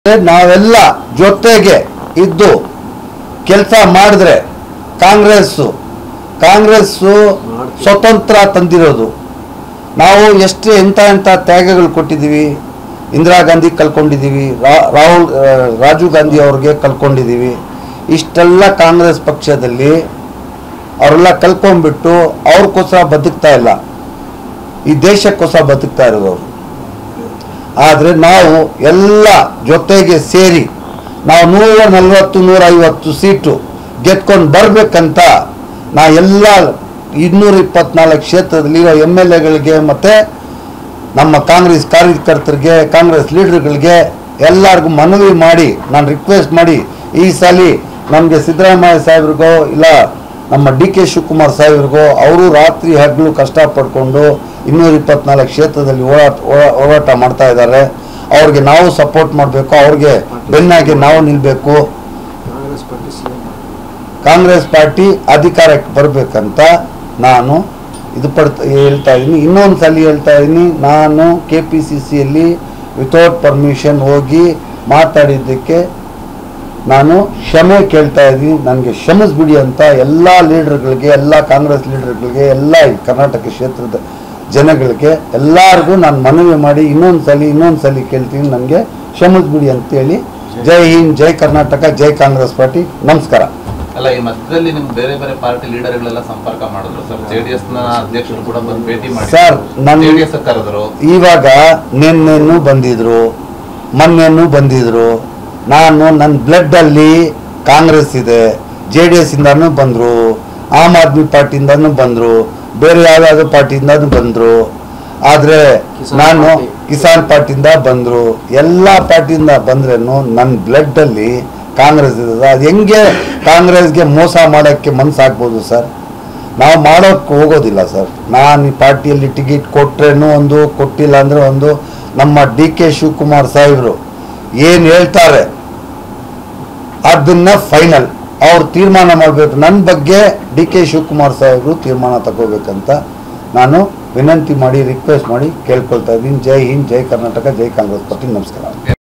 ನಾವೆಲ್ಲ ಜೊತೆಗೆ ಇದ್ದು ಕೆಲಸ ಮಾಡಿದ್ರೆ ಕಾಂಗ್ರೆಸ್ಸು ಕಾಂಗ್ರೆಸ್ಸು ಸ್ವತಂತ್ರ ತಂದಿರೋದು ನಾವು ಎಷ್ಟು ಎಂಥ ಎಂಥ ತ್ಯಾಗಗಳು ಕೊಟ್ಟಿದ್ದೀವಿ ಇಂದಿರಾ ಗಾಂಧಿ ಕಲ್ಕೊಂಡಿದ್ದೀವಿ ರಾ- ರಾಹುಲ್ ಆ, ರಾಜೀವ್ ಗಾಂಧಿ ಅವ್ರಿಗೆ ಕಲ್ಕೊಂಡಿದ್ದೀವಿ ಇಷ್ಟೆಲ್ಲ ಕಾಂಗ್ರೆಸ್ ಪಕ್ಷದಲ್ಲಿ ಅವರೆಲ್ಲ ಕಲ್ಕೊಂಡ್ಬಿಟ್ಟು ಅವ್ರಿಗೋಸ್ಕರ ಬದುಕ್ತಾ ಇಲ್ಲ ಈ ದೇಶಕ್ಕೋಸ್ಕರ ಬದುಕ್ತಾ ಇರೋದು ಅವರು ಆದರೆ ನಾವು ಎಲ್ಲ ಜೊತೆಗೆ ಸೇರಿ ನಾವು ನೂರ ನಲವತ್ತು ನೂರ ಐವತ್ತು ಸೀಟು ಗೆದ್ಕೊಂಡು ಬರಬೇಕಂತ ನಾ ಎಲ್ಲ ಇನ್ನೂರ ಇಪ್ಪತ್ನಾಲ್ಕು ಕ್ಷೇತ್ರದಲ್ಲಿರೋ ಎಮ್ ಎಲ್ ಎಗಳಿಗೆ ಮತ್ತು ನಮ್ಮ ಕಾಂಗ್ರೆಸ್ ಕಾರ್ಯಕರ್ತರಿಗೆ ಕಾಂಗ್ರೆಸ್ ಲೀಡರ್ಗಳಿಗೆ ಎಲ್ಲರಿಗೂ ಮನವಿ ಮಾಡಿ ನಾನು ರಿಕ್ವೆಸ್ಟ್ ಮಾಡಿ ಈ ಸಲ ನಮಗೆ ಸಿದ್ದರಾಮಯ್ಯ ಸಾಹೇಬ್ರಿಗೋ ಇಲ್ಲ ನಮ್ಮ ಡಿ ಕೆ ಶಿವಕುಮಾರ್ ಸಾಹೇಬ್ರಿಗೋ ಅವರು ರಾತ್ರಿ ಹಗಲು ಕಷ್ಟಪಡ್ಕೊಂಡು ಇನ್ನೂರ ಇಪ್ಪತ್ನಾಲ್ಕು ಕ್ಷೇತ್ರದಲ್ಲಿ ಹೋರಾಟ ಹೋರಾ- ಹೋರಾಟ ಮಾಡ್ತಾ ಇದ್ದಾರೆ ಅವ್ರಿಗೆ ನಾವು ಸಪೋರ್ಟ್ ಮಾಡಬೇಕು ಅವ್ರಿಗೆ ಬೆನ್ನಾಗಿ ನಾವು ನಿಲ್ಲಬೇಕು Congress party CM Congress party ಅಧಿಕಾರಕ್ಕೆ ಬರಬೇಕಂತ ನಾನು ಇದು ಪಡ್ತಾ ಹೇಳ್ತಾ ಇದ್ದೀನಿ ಇನ್ನೊಂದು ಸಲ ಹೇಳ್ತಾ ಇದ್ದೀನಿ ನಾನು ಕೆ ಪಿ ಸಿ ಸಿಯಲ್ಲಿ ವಿತೌಟ್ ಪರ್ಮಿಷನ್ ಹೋಗಿ ಮಾತಾಡಿದ್ದಕ್ಕೆ ನಾನು ಕ್ಷಮೆ ಕೇಳ್ತಾ ಇದ್ದೀನಿ ನನಗೆ ಕ್ಷಮಿಸ್ಬಿಡಿ ಅಂತ ಎಲ್ಲ ಲೀಡರ್ಗಳಿಗೆ ಎಲ್ಲ ಕಾಂಗ್ರೆಸ್ ಲೀಡರ್ಗಳಿಗೆ ಎಲ್ಲ ಈ ಕರ್ನಾಟಕ ಕ್ಷೇತ್ರದ ಜನಗಳಿಗೆ ಎಲ್ಲರಿಗೂ ನಾನು ಮನವಿ ಮಾಡಿ ಇನ್ನೊಂದು ಸಲ ಇನ್ನೊಂದು ಸಲ ಕೇಳ್ತೀನಿ ನನಗೆ ಕ್ಷಮಿಸ್ಬಿಡಿ ಅಂತೇಳಿ ಜೈ ಹಿಂದ್ ಜೈ ಕರ್ನಾಟಕ ಜೈ ಕಾಂಗ್ರೆಸ್ ಪಾರ್ಟಿ ನಮಸ್ಕಾರ ಅಲ್ಲ ಈ ಮಧ್ಯದಲ್ಲಿ ನಿಮ್ ಬೇರೆ ಬೇರೆ ಪಾರ್ಟಿ ಲೀಡರ್ಗಳೆಲ್ಲ ಸಂಪರ್ಕ ಮಾಡಿದ್ರು ಸರ್ ಜೆಡಿಎಸ್ ನ ಅಧ್ಯಕ್ಷರು ಕೂಡ ಬಂದು ಭೇಟಿ ಮಾಡಿ ಸರ್, ನನ್- ಜೆಡಿಎಸ್ ಕರೆದ್ರು ಇವಾಗ ನಿನ್ನೆನೂ ಬಂದಿದ್ರು ಮೊನ್ನೆನೂ ಬಂದಿದ್ರು ನಾನು ನನ್ನ ಬ್ಲಡ್ಡಲ್ಲಿ ಕಾಂಗ್ರೆಸ್ ಇದೆ ಜೆ ಡಿ ಎಸ್ ಇಂದನೂ ಬಂದರು ಆಮ್ ಆದ್ಮಿ ಪಾರ್ಟಿಯಿಂದನೂ ಬಂದರು ಬೇರೆ ಯಾವ್ಯಾವುದೋ ಪಾರ್ಟಿಯಿಂದನೂ ಬಂದರು ಆದರೆ ಕಿಸಾನ್ ನಾನು ಪಾರ್ಟಿ. ಕಿಸಾನ್ ಪಾರ್ಟಿಯಿಂದ ಬಂದರು ಎಲ್ಲ ಪಾರ್ಟಿಯಿಂದ ಬಂದ್ರೇನು ನನ್ನ ಬ್ಲಡ್ಡಲ್ಲಿ ಕಾಂಗ್ರೆಸ್ ಇದೆ ಅದು ಹೆಂಗೆ ಕಾಂಗ್ರೆಸ್ಗೆ ಮೋಸ ಮಾಡೋಕ್ಕೆ ಮನಸ್ಸಾಗ್ಬೋದು ಸರ್ ನಾವು ಮಾಡೋಕ್ಕೆ ಹೋಗೋದಿಲ್ಲ ಸರ್ ನಾನು ಈ ಪಾರ್ಟಿಯಲ್ಲಿ ಟಿಕೆಟ್ ಕೊಟ್ರೇನು ಒಂದು ಕೊಟ್ಟಿಲ್ಲ ಅಂದರೆ ಒಂದು ನಮ್ಮ ಡಿ ಕೆ ಶಿವಕುಮಾರ್ ಸಾಹೇಬರು ಏನು ಹೇಳ್ತಾರೆ ಅದನ್ನ ಫೈನಲ್ ಅವ್ರು ತೀರ್ಮಾನ ಮಾಡಬೇಕು ನನ್ನ ಬಗ್ಗೆ ಡಿ ಕೆ ಶಿವಕುಮಾರ್ ಸಾಹೇಬರು ತೀರ್ಮಾನ ತಗೋಬೇಕಂತ ನಾನು ವಿನಂತಿ ಮಾಡಿ ರಿಕ್ವೆಸ್ಟ್ ಮಾಡಿ ಕೇಳ್ಕೊಳ್ತಾ ಇದ್ದೀನಿ ಜೈ ಹಿಂದ್ ಜೈ ಕರ್ನಾಟಕ ಜೈ ಕಾಂಗ್ರೆಸ್ ಪಾರ್ಟಿ ನಮಸ್ಕಾರ